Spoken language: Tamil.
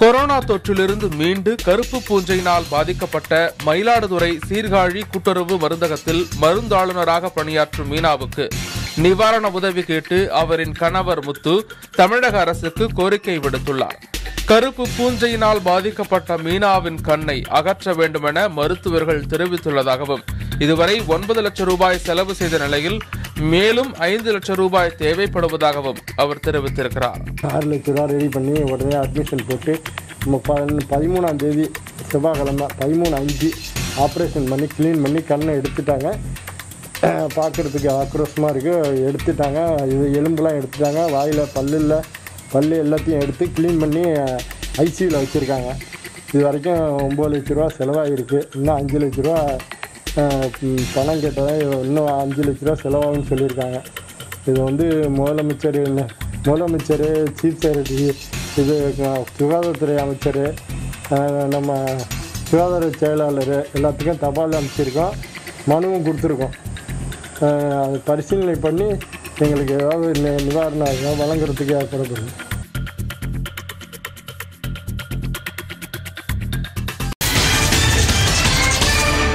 கொரோனா தொற்றிலிருந்து மீண்டு கருப்பு பூஞ்சையினால் பாதிக்கப்பட்ட மயிலாடுதுறை சீர்காழி கூட்டுறவு மருந்தகத்தில் மருந்தாளுநராக பணியாற்றும் மீனாவுக்கு நிவாரண உதவி கேட்டு அவரின் கணவர் முத்து தமிழக அரசுக்கு கோரிக்கை விடுத்துள்ளார் கருப்பு பூஞ்சையினால் பாதிக்கப்பட்ட மீனாவின் கண்ணை அகற்ற வேண்டுமென மருத்துவர்கள் தெரிவித்துள்ளதாகவும் இதுவரை ஒன்பது லட்சம் ரூபாய் செலவு செய்த நிலையில் மேலும் ஐந்து லட்சம் ரூபாய் தேவைப்படுவதாகவும் அவர் தெரிவித்திருக்கிறார் ஆறு லட்ச ரூபா ரெடி பண்ணி உடனே அட்மிஷன் போட்டு நம்ம ப- பதிமூணாம் தேதி செவ்வாய்க்கிழமை பதிமூணு அஞ்சு ஆப்ரேஷன் பண்ணி க்ளீன் பண்ணி கண்ணை எடுத்துட்டாங்க பார்க்குறதுக்கு ஆக்ரோஷமாக இருக்குது எடுத்துட்டாங்க இது எலும்புலாம் எடுத்துட்டாங்க வாயில் பல்லில் பல்லு எல்லாத்தையும் எடுத்து க்ளீன் பண்ணி ஐசியூவில் வச்சுருக்காங்க இது வரைக்கும் ஒம்பது லட்ச ரூபா செலவாகிருக்கு இன்னும் அஞ்சு லட்ச ரூபா அஹ், ம், பணம் கேட்டதை இன்னும் அஞ்சு லட்ச ரூபா செலவாகும்னு சொல்லியிருக்காங்க இது வந்து முதலமைச்சர் என்ன- முதலமைச்சர் சீஃப் செக்ரட்டரி இது அஹ், சுகாதாரத்துறை அமைச்சர் அஹ், நம்ம சுகாதார செயலாளர் எல்லாத்துக்கும் தபால் அமைச்சிருக்கோம் மனுவும் கொடுத்துருக்கோம் அஹ், அது பரிசீலனை பண்ணி எங்களுக்கு ஏதாவது நி- நிவாரணம் ஏதாவது வழங்குறதுக்கு ஏற்படுத்தணும்